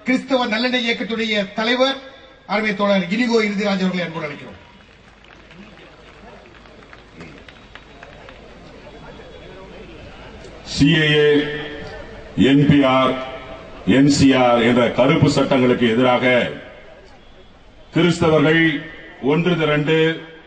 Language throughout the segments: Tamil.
கிறிஸ்தவ நல்லெண்ணெய் இயக்கத்துடைய தலைவர் அருமை தோழர் இனிகோ இறுதிராஜ் அவர்களை அன்போடு அழைக்கிறோம் சிஏஏ என்பிஆர் என்சிஆர் என்ற கருப்பு சட்டங்களுக்கு எதிராக கிறிஸ்தவர்கள் ஒன்று திரண்டு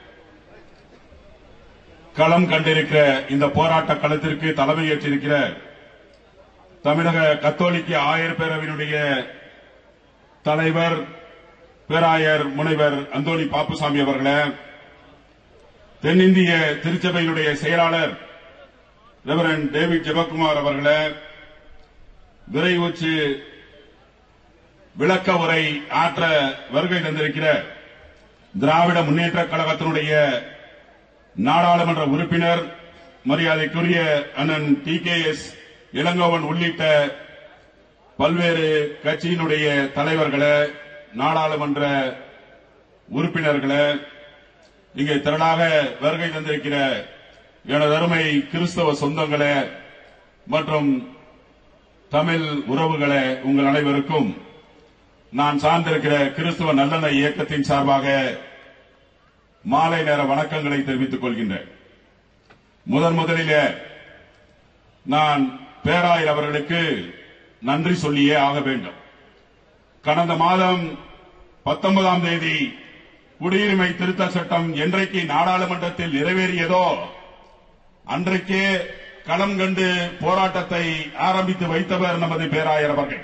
களம் கண்டிருக்கிற இந்த போராட்ட களத்திற்கு தலைமையேற்றிருக்கிற தமிழக கத்தோலிக்க ஆயர் பேரவையினுடைய தலைவர் பேராயர் முனைவர் அந்தோணி பாப்புசாமி அவர்களே தென்னிந்திய திருச்சபையினுடைய செயலாளர் ரெவரன் டேவிட் ஜெபக்குமார் அவர்களே விரைவுச்சு விளக்க உரை ஆற்ற வருகை தந்திருக்கிற திராவிட முன்னேற்ற கழகத்தினுடைய நாடாளுமன்ற உறுப்பினர் மரியாதைக்குரிய அண்ணன் டி கே எஸ் இளங்கோவன் உள்ளிட்ட பல்வேறு கட்சியினுடைய தலைவர்களே நாடாளுமன்ற உறுப்பினர்களே இங்கே திரளாக வருகை தந்திருக்கிற எனது அருமை கிறிஸ்தவ சொந்தங்களே மற்றும் தமிழ் உறவுகளே உங்கள் அனைவருக்கும் நான் சார்ந்திருக்கிற கிறிஸ்தவ நல்லெண்ண இயக்கத்தின் சார்பாக மாலை நேர வணக்கங்களை தெரிவித்துக் கொள்கின்றேன் முதன் முதலிலே நான் பேராயர் அவர்களுக்கு நன்றி சொல்லியே ஆக வேண்டும் கடந்த மாதம் பத்தொன்பதாம் தேதி குடியுரிமை திருத்த சட்டம் என்றைக்கு நாடாளுமன்றத்தில் நிறைவேறியதோ அன்றைக்கே களம் கண்டு போராட்டத்தை ஆரம்பித்து வைத்தவர் நமது பேராயர் அவர்கள்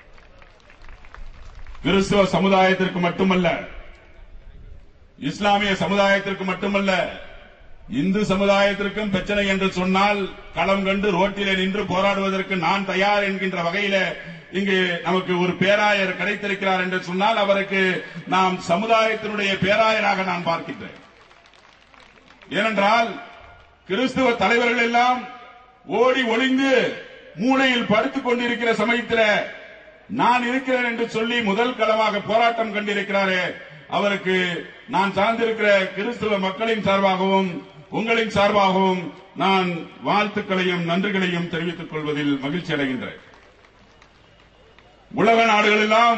கிறிஸ்துவ சமுதாயத்திற்கு மட்டுமல்ல இஸ்லாமிய சமுதாயத்திற்கு மட்டுமல்ல இந்து சமுதாயத்திற்கும் பிரச்சனை என்று சொன்னால் களம் கண்டு ரோட்டிலே நின்று போராடுவதற்கு நான் தயார் என்கின்ற வகையில இங்கு நமக்கு ஒரு பேராயர் கிடைத்திருக்கிறார் என்று சொன்னால் அவருக்கு நாம் சமுதாயத்தினுடைய பேராயராக நான் பார்க்கின்றேன் ஏனென்றால் கிறிஸ்துவ தலைவர்கள் எல்லாம் ஓடி ஒளிந்து மூளையில் படுத்துக் கொண்டிருக்கிற சமயத்தில் நான் இருக்கிறேன் என்று சொல்லி முதல் களமாக போராட்டம் கண்டிருக்கிறாரே அவருக்கு நான் சார்ந்திருக்கிற கிறிஸ்துவ மக்களின் சார்பாகவும் உங்களின் சார்பாகவும் நான் வாழ்த்துக்களையும் நன்றிகளையும் தெரிவித்துக் கொள்வதில் மகிழ்ச்சி அடைகின்றேன் உலக நாடுகளெல்லாம்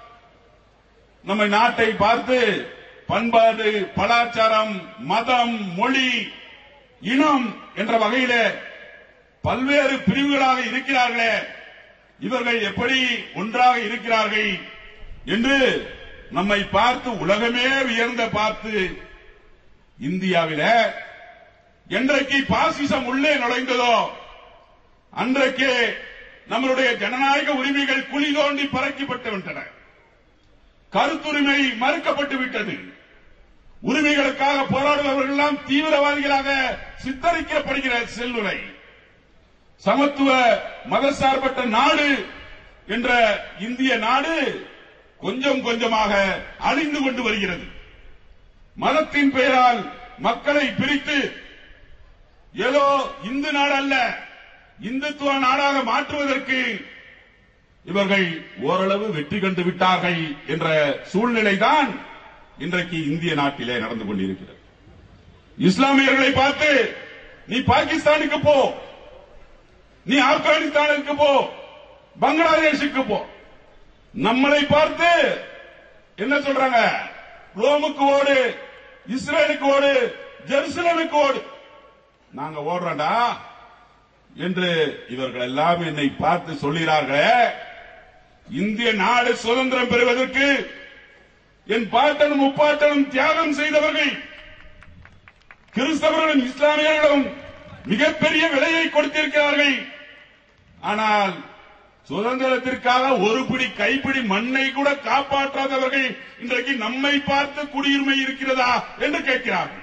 நம்ம நாட்டை பார்த்து பண்பாடு கலாச்சாரம் மதம் மொழி இனம் என்ற வகையில பல்வேறு பிரிவுகளாக இருக்கிறார்களே இவர்கள் எப்படி ஒன்றாக இருக்கிறார்கள் என்று நம்மை பார்த்து உலகமே உயர்ந்த பார்த்து இந்தியாவில என்றைக்கு பாசிசம் உள்ளே நுழைந்ததோ அன்றைக்கே நம்மளுடைய ஜனநாயக உரிமைகள் குழி தோண்டி பறக்கப்பட்டு விட்டன கருத்துரிமை மறுக்கப்பட்டு விட்டது உரிமைகளுக்காக போராடுபவர்கள் எல்லாம் தீவிரவாதிகளாக சித்தரிக்கப்படுகிற செல்லுரை சமத்துவ மதசார்பற்ற நாடு என்ற இந்திய நாடு கொஞ்சம் கொஞ்சமாக அழிந்து கொண்டு வருகிறது மதத்தின் பெயரால் மக்களை பிரித்து ஏதோ இந்து நாடு அல்ல இந்துத்துவ நாடாக மாற்றுவதற்கு இவர்கள் ஓரளவு வெற்றி கண்டு விட்டார்கள் என்ற சூழ்நிலைதான் இன்றைக்கு இந்திய நாட்டிலே நடந்து கொண்டிருக்கிறது இஸ்லாமியர்களை பார்த்து நீ பாகிஸ்தானுக்கு போ நீ ஆப்கானிஸ்தானுக்கு போ பங்களாதேஷுக்கு போ நம்மளை பார்த்து என்ன சொல்றாங்க ரோமுக்கு ஓடு இஸ்ரேலுக்கு ஓடு ஜெருசலமுக்கு ஓடு நாங்க ஓடுறோம்டா என்று இவர்கள் எல்லாம் என்னை பார்த்து சொல்கிறார்களே இந்திய நாடு சுதந்திரம் பெறுவதற்கு என் பாட்டனும் முப்பாட்டனும் தியாகம் செய்தவர்கள் கிறிஸ்தவர்களும் இஸ்லாமியர்களும் மிகப்பெரிய விலையை கொடுத்திருக்கிறார்கள் ஆனால் சுதந்திரத்திற்காக ஒரு பிடி கைப்பிடி மண்ணை கூட காப்பாற்றாதவர்கள் இன்றைக்கு நம்மை பார்த்து குடியுரிமை இருக்கிறதா என்று கேட்கிறார்கள்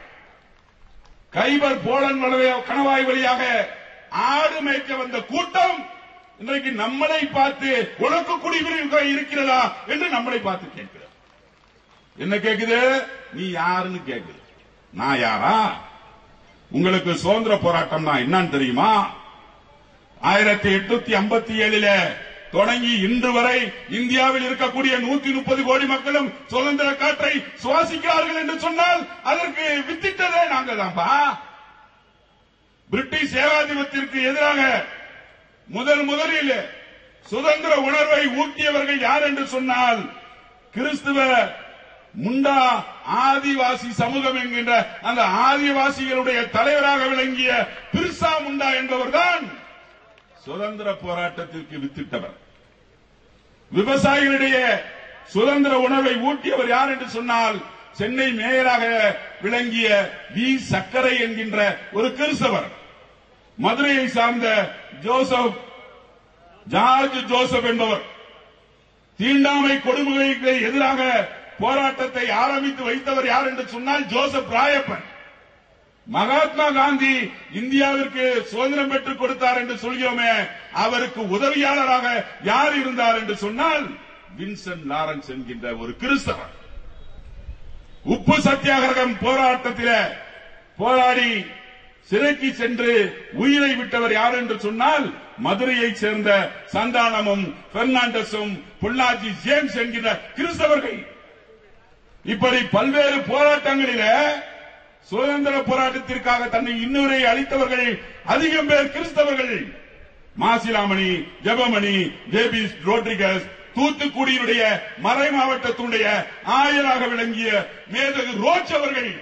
கைபர் போலன் வழியா- கணவாய் வழியாக ஆடு மேய்க்க வந்த கூட்டம் இன்றைக்கு நம்மளை பார்த்து உனக்கு குடியுரிமை இருக்கிறதா என்று நம்மளை பார்த்து கேட்கிறார் என்ன கேக்குது நீ யாருன்னு கேக்குது நான் யாரா உங்களுக்கு சுதந்திர போராட்டம்னா என்னன்னு தெரியுமா ஆயிரத்தி எட்நூத்தி ஐம்பத்தி ஏழில தொடங்கி இன்று வரை இந்தியாவில் இருக்கக்கூடிய நூத்தி முப்பது கோடி மக்களும் சுதந்திர காற்றை சுவாசிக்கிறார்கள் என்று சொன்னால் அதற்கு வித்திட்டதே நாங்க தான்ப்பா பிரிட்டிஷ் ஏகாதிபத்திற்கு எதிராக முதல் முதலில் சுதந்திர உணர்வை ஊட்டியவர்கள் யார் என்று சொன்னால் கிறிஸ்துவ முண்டா ஆதிவாசி சமூகம் என்கின்ற அந்த ஆதிவாசிகளுடைய தலைவராக விளங்கிய பிர்சா முண்டா என்பவர்தான் சுதந்திர போராட்டத்திற்கு வித்திட்டவர் விவசாயிகளிடையே சுதந்திர உணர்வை ஊட்டியவர் யார் என்று சொன்னால் சென்னை மேயராக விளங்கிய வி சக்கரை என்கின்ற ஒரு கிறிஸ்தவர் மதுரையை சார்ந்த ஜோசப் ஜார்ஜ் ஜோசப் என்பவர் தீண்டாமை கொடுமைக்கு எதிராக போராட்டத்தை ஆரம்பித்து வைத்தவர் யார் என்று சொன்னால் ஜோசப் ராயப்பன் மகாத்மா காந்தி இந்தியாவிற்கு சுதந்திரம் பெற்றுக் கொடுத்தார் என்று சொல்கிறோமே அவருக்கு உதவியாளராக யார் இருந்தார் என்று சொன்னால் வின்சென்ட் லாரன்ஸ் என்கின்ற ஒரு கிறிஸ்தவர் உப்பு சத்தியாகிரகம் போராட்டத்தில் போராடி சிறைக்கு சென்று உயிரை விட்டவர் யார் என்று சொன்னால் மதுரையைச் சேர்ந்த சந்தானமும் பெர்னாண்டஸும் பொள்ளாச்சி ஜேம்ஸ் என்கிற கிறிஸ்தவர்கள் இப்படி பல்வேறு போராட்டங்களில சுதந்திர போராட்டத்திற்காக தன்னை இன்னுரை அளித்தவர்கள் அதிகம் பேர் கிறிஸ்தவர்கள் மாசிலாமணி ஜெபமணி ஜேபி ரோட்ரிகஸ் தூத்துக்குடியினுடைய மறை மாவட்டத்தினுடைய ஆயராக விளங்கிய மேதகு ரோச் அவர்கள்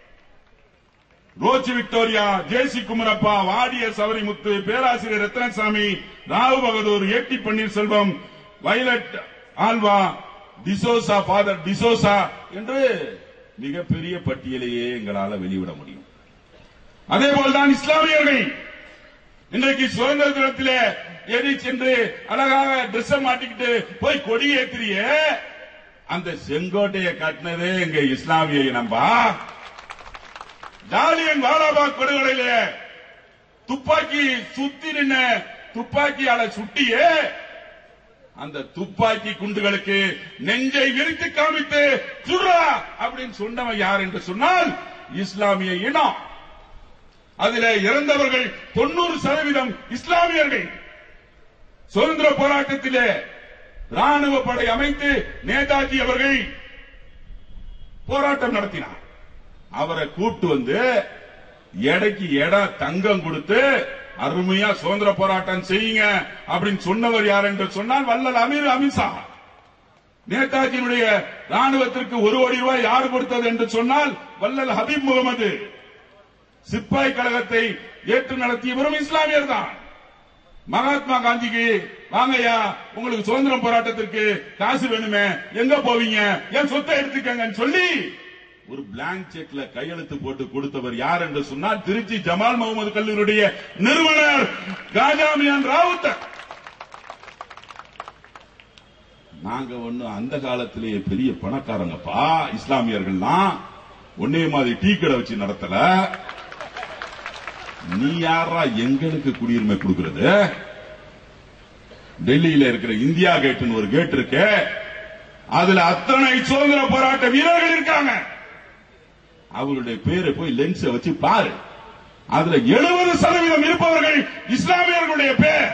ரோச் விக்டோரியா ஜேசி குமரப்பா வாடிய சவரிமுத்து பேராசிரியர் Ratnasamy Rao Bahadur AT Panneerselvam Violet Alva D'Souza father D'Souza என்று மிகப்பெரிய பட்டியலையே எங்களால வெளியிட முடியும் அதே போல்தான் இஸ்லாமியர்கள் இன்றைக்கு சுதந்திர தினத்திலே ஏறி சென்று அழகாக ட்ரெஸ் மாட்டிக்கிட்டு போய் கொடி ஏத்திரிய அந்த செங்கோட்டையை கட்டினதே எங்க இஸ்லாமிய இனம்பா ஜாலியன் வாலாபாக் படுகொலையில துப்பாக்கி சுத்தி நின்ன துப்பாக்கியால சுட்டியே அந்த துப்பாக்கி குண்டுகளுக்கு நெஞ்சை விரித்து காமித்து சுடுறா அப்படின்னு சொன்னவன் யார் என்று சொன்னால் இஸ்லாமிய இனம் அதிலே இறந்தவர்கள் தொண்ணூறு சதவீதம் இஸ்லாமியர்கள் சுதந்திர போராட்டத்திலே ராணுவ படை அமைத்து நேதாஜி அவர்கள் போராட்டம் நடத்தினார் அவரை கூட்டு வந்து எடைக்கு எடை தங்கம் கொடுத்து அருமையா சுதந்திர போராட்டம் செய்யுங்க அப்படின்னு சொன்னவர் யார் என்று சொன்னால் வல்லல் அமீர் அமித்ஷா நேதாஜியினுடைய ராணுவத்திற்கு ஒரு கோடி ரூபாய் யார் கொடுத்தது என்று சொன்னால் வல்லல் ஹபீப் முகமது சிப்பாய் கழகத்தை ஏற்று நடத்தியவரும் இஸ்லாமியர் தான் மகாத்மா காந்திக்கு வாங்கய்யா உங்களுக்கு சுதந்திர போராட்டத்திற்கு காசு வேணுமே எங்க போவீங்க என் சொத்தை எடுத்துக்கங்கன்னு சொல்லி ஒரு பிளாங்க் செக்ல கையெழுத்து போட்டு கொடுத்தவர் யார் என்று சொன்னால் திருச்சி ஜமால் முகமது கல்லூரியுடைய நிறுவனர் காஜாமியான் ராவுத்தர் நாங்க ஒண்ணு அந்த காலத்திலேயே பெரிய பணக்காரங்கப்பா இஸ்லாமியர்கள்லாம் ஒன்னே மாதிரி டீ கடை வச்சு நடத்தல நீ யாரா எங்களுக்கு குடியுரிமை கொடுக்கிறது டெல்லியில இருக்கிற இந்தியா கேட்னு ஒரு கேட் இருக்கு அதுல அத்தனை சுதந்திர போராட்ட வீரர்கள் இருக்காங்க அவர்களுடைய பேரை போய் லென்ஸ வச்சு பாரு அதுல எழுபது சதவீதம் இருப்பவர்கள் இஸ்லாமியர்களுடைய பேர்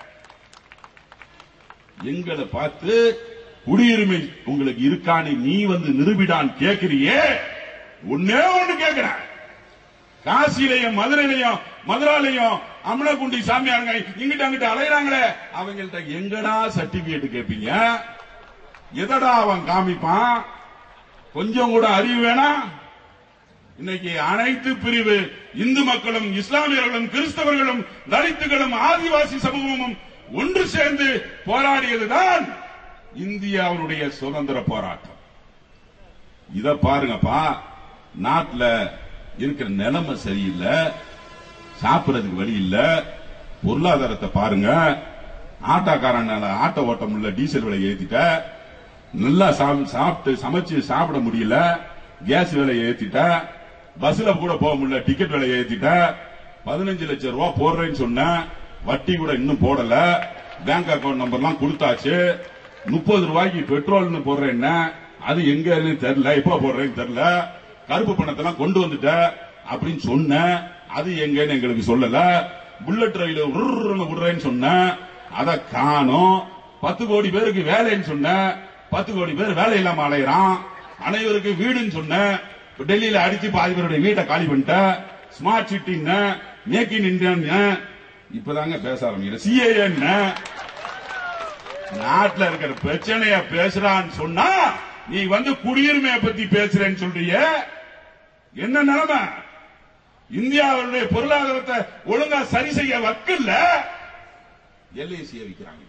எங்களை பார்த்து குடியுரிமை உங்களுக்கு இருக்கான்னு நீ வந்து நிரூபிடான் கேக்குறியே ஒன்னே ஒண்ணு கேக்குறேன் காசிலையும் மதுரையிலையும் மதுராலையும் அமனகுண்டி சாமியாருங்க இங்கிட்ட அங்கிட்ட அலையறாங்களே அவங்கள்ட்ட எங்கடா சர்டிபிகேட் கேட்பீங்க எதடா அவன் காமிப்பான் கொஞ்சம் கூட அறிவு வேணாம் இன்னைக்கு அனைத்து பிரிவு இந்து மக்களும் இஸ்லாமியர்களும் கிறிஸ்தவர்களும் தலித்துகளும் ஆதிவாசி சமூகமும் ஒன்று சேர்ந்து போராடியதுதான் இந்தியாவுடைய சுதந்திர போராட்டம் இத பாருங்கப்பா நாட்டுல இருக்கிற நிலைமை சரியில்லை சாப்பிடறதுக்கு வழி இல்ல பொருளாதாரத்தை பாருங்க ஆட்டோக்காரனால ஆட்டோ ஓட்ட முடியல டீசல் விலை ஏத்திட்ட நல்லா சாப்- சாப்பிட்டு சமைச்சு சாப்பிட முடியல கேஸ் விலையை ஏத்திட்ட பஸ்ல கூட போக முடியல டிக்கெட் விலையை ஏத்திட்ட பதினஞ்சு லட்சம் ரூபாய் போடுறேன்னு சொன்ன வட்டி கூட இன்னும் போடல பேங்க் அக்கவுண்ட் நம்பர்லாம் கொடுத்தாச்சு முப்பது ரூபாய்க்கு பெட்ரோல்னு போடுறேன்னா அது எங்கன்னு தெரியல எப்ப போடுறேன்னு தெரியல கருப்பு பணத்தெல்லாம் கொண்டு வந்துட்ட அப்படின்னு சொன்ன அது எங்கன்னு எங்களுக்கு சொல்லல புல்லட் ரயில் உருன்னு விடுறேன்னு சொன்ன அத காணோம் பத்து கோடி பேருக்கு வேலைன்னு சொன்ன பத்து கோடி பேர் வேலை இல்லாம அலையறான் அனைவருக்கு வீடுன்னு சொன்ன இப்ப டெல்லியில அடிச்சு பாதி பேருடைய வீட்டை காலி பண்ணிட்ட ஸ்மார்ட் சிட்டின்னு மேக் இன் இந்தியா இப்பதாங்க பேச ஆரம்பிக்கிற சிஏஏன்னு நாட்டுல இருக்கிற பிரச்சனைய பேசுறான்னு சொன்னா நீ வந்து குடியுரிமையை பத்தி பேசுறேன்னு சொல்றிய என்ன நிலைமை இந்தியாவுடைய பொருளாதாரத்தை ஒழுங்கா சரி செய்ய வக்கல்ல எல்ஐசியை விற்கிறாங்க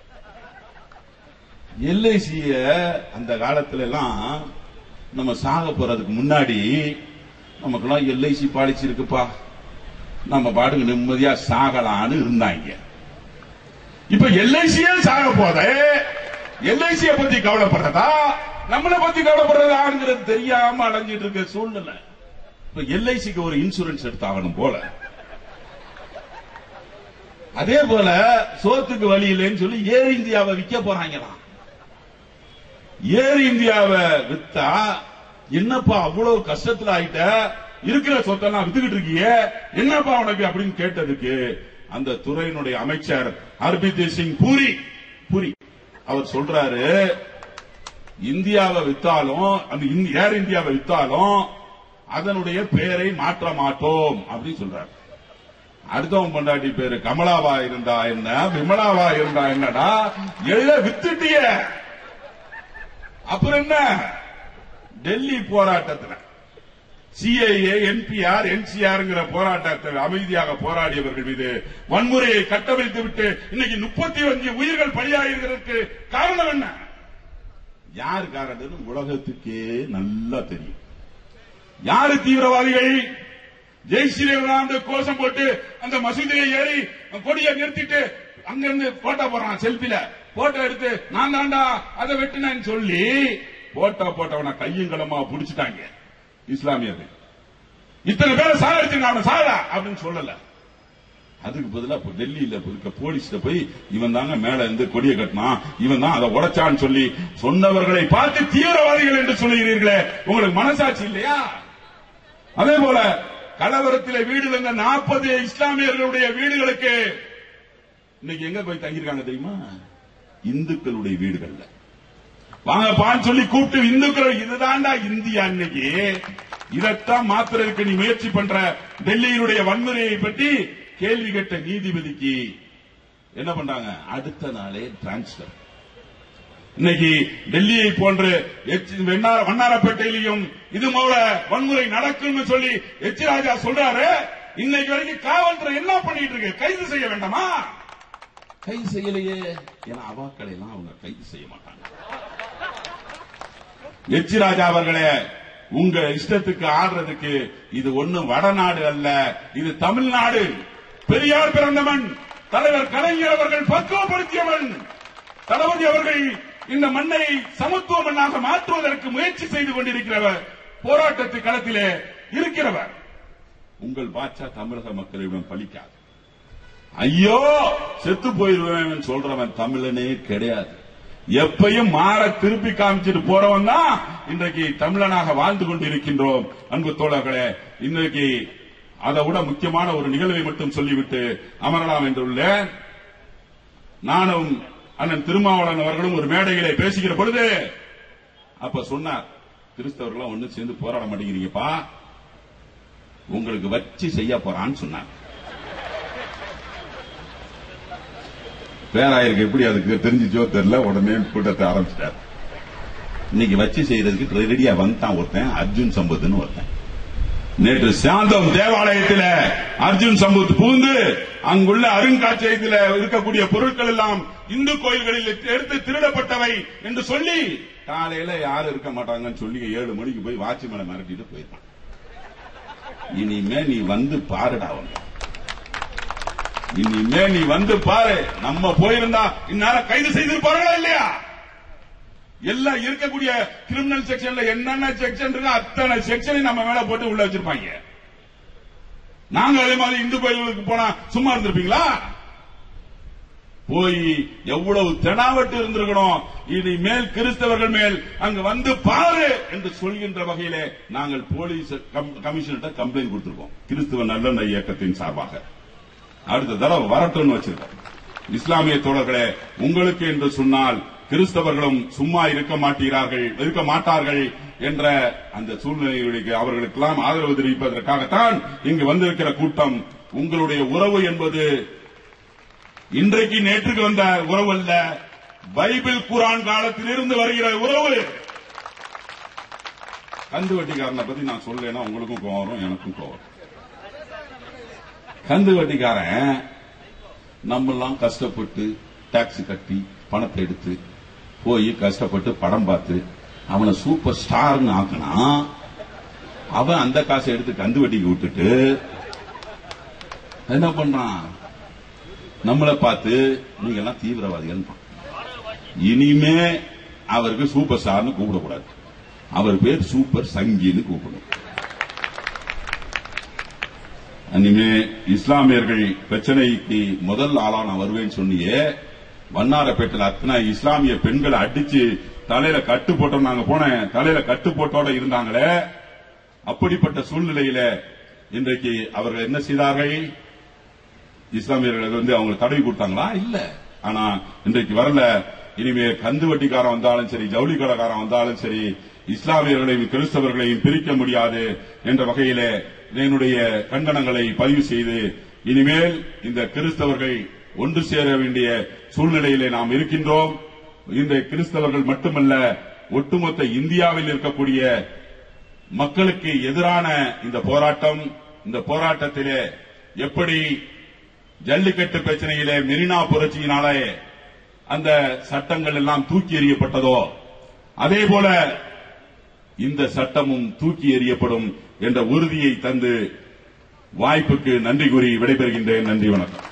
எல்ஐசிய அந்த காலத்துல எல்லாம் நம்ம சாக போறதுக்கு முன்னாடி நமக்கெல்லாம் எல்ஐசி பாலிசி இருக்குப்பா நம்ம பாட்டுக்கு நிம்மதியா சாகலான்னு இருந்தாங்க இப்ப எல்ஐசியே சாக போத எல்ஐசிய பத்தி கவலைப்படுறதா நம்மளை பத்தி கவலைப்படுறதாங்கிறது தெரியாம அலைஞ்சிட்டு இருக்க சூழ்நிலை இப்ப எல்ஐசிக்கு ஒரு இன்சூரன்ஸ் எடுத்தாகணும் போல அதே போல சோத்துக்கு வழி இல்லைன்னு சொல்லி ஏர் இந்தியாவை விற்க போறாங்களாம் ஏர் இந்தியாவை வித்தா என்னப்பா அவ்வளவு கஷ்டத்துல ஆயிட்ட இருக்கிற சொத்தெல்லாம் வித்துக்கிட்டு இருக்கிய என்னப்பா உனக்கு அப்படின்னு கேட்டதுக்கு அந்த துறையினுடைய அமைச்சர் ஹர்பித் சிங் பூரி பூரி அவர் சொல்றாரு இந்தியாவை வித்தாலும் அந்த இந்தி- ஏர் இந்தியாவை வித்தாலும் அதனுடைய பெயரை மாற்ற மாட்டோம் அப்படின்னு சொல்றாரு அடுத்தவன் பொண்டாட்டி பேரு கமலாவா இருந்தா என்ன விமலாவா இருந்தா என்னடா எழுத வித்துட்டிய அப்புறம் என்ன டெல்லி போராட்டத்தில் சிஐஏ என்பிஆர் என்சிஆர்ங்கிற போராட்டத்தில் அமைதியாக போராடியவர்கள் மீது வன்முறையை கட்டவிழ்த்து விட்டு இன்னைக்கு முப்பத்தி அஞ்சு உயிர்கள் பலியாகிறதுக்கு காரணம் என்ன யார் காரணம் உலகத்துக்கே நல்லா தெரியும் யாரு தீவிரவாதிகள் ஜெய் ஸ்ரீராம் கோஷம் போட்டு அந்த மசூதியை ஏறி கொடியை நிறுத்திட்டு அங்கிருந்து போட்டோ போடுறான் செல்பில போட்டோ எடுத்து நான் தாண்டா அதை வெட்டினேன்னு சொல்லி போட்டோ போட்டவன கையும் களமா புடிச்சிட்டாங்க இஸ்லாமியர்கள் இத்தனை பேரை சாகடிச்சு அவனை சாகடா அப்படின்னு சொல்லல அதுக்கு பதிலா இப்ப டெல்லியில இருக்க போலீஸ்ல போய் இவன் தாங்க மேல இருந்து கொடியை கட்டினான் இவன் தான் அதை உடைச்சான்னு சொல்லி சொன்னவர்களை பார்த்து தீவிரவாதிகள் என்று சொல்லுகிறீர்களே உங்களுக்கு மனசாட்சி இல்லையா அதே போல கலவரத்திலே வீடு இருந்த நாற்பது இஸ்லாமியர்களுடைய வீடுகளுக்கு இன்னைக்கு எங்க போய் தங்கியிருக்காங்க தெரியுமா இந்துக்களுடைய வீடுகள்ல வாங்கப்பான்னு சொல்லி கூப்பிட்டு இந்துக்கள் இதுதான்டா இந்தியா இன்னைக்கு இதைத்தான் மாத்துறதுக்கு நீ முயற்சி பண்ற டெல்லியினுடைய வன்முறையை பற்றி கேள்வி கேட்ட நீதிபதிக்கு என்ன பண்றாங்க அடுத்த நாளே டிரான்ஸ்பர் இன்னைக்கு டெல்லியை போன்று எச்- வெண்ணார- வண்ணாரப்பேட்டையிலையும் இது போல வன்முறை நடக்கும்னு சொல்லி எச் ராஜா சொல்றாரு இன்னைக்கு வரைக்கும் காவல்துறை என்ன பண்ணிட்டு இருக்கு கைது செய்ய வேண்டாமா கைது செய்யலையே ஏன்னா அவாக்களை எல்லாம் அவங்க கைது செய்ய மாட்டாங்க எச் ராஜா அவர்களே உங்க இஷ்டத்துக்கு ஆடுறதுக்கு இது ஒண்ணும் வடநாடு அல்ல இது தமிழ்நாடு பெரியார் பிறந்தவன் தலைவர் கலைஞர் அவர்கள் பக்குவப்படுத்தியவன் தளபதி அவர்கள் இந்த மண்ணை சமத்துவ மண்ணாக மாற்றுவதற்கு முயற்சி செய்து கொண்டிருக்கிறவர் போராட்டத்து களத்திலே இருக்கிறவர் உங்கள் பாட்சா தமிழக மக்களிடம் பலிக்காது ஐயோ செத்து போயிருவேன் சொல்றவன் தமிழனே கிடையாது எப்பையும் மாற திருப்பி காமிச்சிட்டு போறவன் தான் இன்றைக்கு தமிழனாக வாழ்ந்து கொண்டிருக்கின்றோம் அன்பு தோழர்களே இன்றைக்கு அதை விட முக்கியமான ஒரு நிகழ்வை மட்டும் சொல்லிவிட்டு அமரலாம் என்றுள்ளேன் நானும் அண்ணன் திருமாவளவன் அவர்களும் ஒரு மேடையிலே பேசுகிற பொழுது அப்ப சொன்னார் கிறிஸ்தவர்களும் ஒண்ணு சேர்ந்து போராட மாட்டேங்கிறீங்கப்பா உங்களுக்கு வச்சு செய்ய போறான்னு சொன்னார் பேராயருக்கு எப்படி அதுக்கு தெரிஞ்சுச்சோ தெரியல உடனே கூட்டத்தை ஆரம்பிச்சிட்டார் இன்னைக்கு வச்சு செய்யறதுக்கு ரெடியா வந்துட்டான் ஒருத்தன் அர்ஜுன் சம்பத்துன்னு ஒருத்தன் நேற்று சாந்தம் தேவாலயத்தில் அர்ஜுன் சம்பத் புகுந்து அங்குள்ள அருங்காட்சியகத்தில் இருக்கக்கூடிய பொருட்கள் எல்லாம் இந்து கோயில்களில் எடுத்து திருடப்பட்டவை என்று சொல்லி காலையில யாரும் இருக்க மாட்டாங்கன்னு சொல்லி ஏழு மணிக்கு போய் வாட்ச்மேனை மிரட்டிட்டு போயிருக்கான் இனிமே நீ வந்து பாருடா அவங்க இனிமே நீ வந்து பாரு நம்ம போயிருந்தா இந்நேரம் கைது செய்திருப்பார்களா இல்லையா எல்லாம் இருக்கக்கூடிய கிரிமினல் செக்ஷன்ல என்னென்ன செக்ஷன் இருக்கோ அத்தனை செக்ஷனையும் நம்ம மேல போட்டு உள்ள வச்சிருப்பாங்க நாங்க அதே மாதிரி இந்து கோயில்களுக்கு போனா சும்மா இருந்திருப்பீங்களா போய் எவ்வளவு தெனாவட்டு இருந்திருக்கணும் இனிமேல் கிறிஸ்தவர்கள் மேல் அங்கு வந்து பாரு என்று சொல்கின்ற வகையிலே நாங்கள் போலீஸ் கமிஷனர்கிட்ட கம்ப்ளைண்ட் கொடுத்திருக்கோம் கிறிஸ்தவ நல்லெண்ண இயக்கத்தின் சார்பாக அடுத்த தடவை வரட்டும்னு வச்சிருக்கோம் இஸ்லாமிய தோழர்களே உங்களுக்கு என்று சொன்னால் கிறிஸ்தவர்களும் சும்மா இருக்க மாட்டீர்கள் இருக்க மாட்டார்கள் என்ற அந்த சூழ்நிலைகளுக்கு அவர்களுக்கெல்லாம் ஆதரவு தெரிவிப்பதற்காகத்தான் இங்கு வந்திருக்கிற கூட்டம் உங்களுடைய உறவு என்பது இன்றைக்கு நேற்றுக்கு வந்த உறவு அல்ல பைபிள் குரான் காலத்திலிருந்து வருகிற உறவு கந்து வட்டிக்காரனை பத்தி நான் சொல்லேன்னா உங்களுக்கும் கோவம் வரும் எனக்கும் கோவம் வரும். கந்து வட்டிக்காரன் நம்மெல்லாம் கஷ்டப்பட்டு டாக்ஸ் கட்டி பணத்தை எடுத்து போய் கஷ்டப்பட்டு படம் பார்த்து அவனை சூப்பர் ஸ்டார்னு ஆக்கினா அவன் அந்த காசை எடுத்து கந்து வட்டிக்கு விட்டுட்டு என்ன பண்றான் நம்மளை பார்த்து நீங்க எல்லாம் தீவிரவாதிகள் இனிமே அவருக்கு சூப்பர் ஸ்டார்னு கூப்பிடக்கூடாது அவர் பேர் சூப்பர் சங்கின்னு கூப்பிடணும் இனிமே இஸ்லாமியர்கள் பிரச்சனைக்கு முதல் ஆளா நான் வருவேன்னு சொன்னியே வண்ணாரப்பேட்டையில் அத்தனை இஸ்லாமிய பெண்களை அடிச்சு தலையில கட்டு போட்டோம் நாங்க போனேன் தலையில கட்டு போட்டோட இருந்தாங்களே அப்படிப்பட்ட சூழ்நிலையில இன்றைக்கு அவர்கள் என்ன செய்தார்கள் இஸ்லாமியர்கள் வந்து அவங்க தடவி கொடுத்தாங்களா இல்ல ஆனா இன்றைக்கு வரல இனிமே கந்து வட்டிக்காரன் வந்தாலும் சரி ஜவுளி கடைக்காரன் வந்தாலும் சரி இஸ்லாமியர்களையும் கிறிஸ்தவர்களையும் பிரிக்க முடியாது என்ற வகையிலே என்னுடைய கண்டனங்களை பதிவு செய்து இனிமேல் இந்த கிறிஸ்தவர்கள் ஒன்று சேர வேண்டிய சூழ்நிலையிலே நாம் இருக்கின்றோம் இந்த கிறிஸ்தவர்கள் மட்டுமல்ல ஒட்டுமொத்த இந்தியாவில் இருக்கக்கூடிய மக்களுக்கு எதிரான இந்த போராட்டம் இந்த போராட்டத்திலே எப்படி ஜல்லிக்கட்டு பிரச்சனையிலே மெரினா புரட்சியினாலே அந்த சட்டங்கள் எல்லாம் தூக்கி எறியப்பட்டதோ அதே போல இந்த சட்டமும் தூக்கி எறியப்படும் என்ற உறுதியை தந்து வாய்ப்புக்கு நன்றி கூறி விடைபெறுகின்றேன் நன்றி வணக்கம்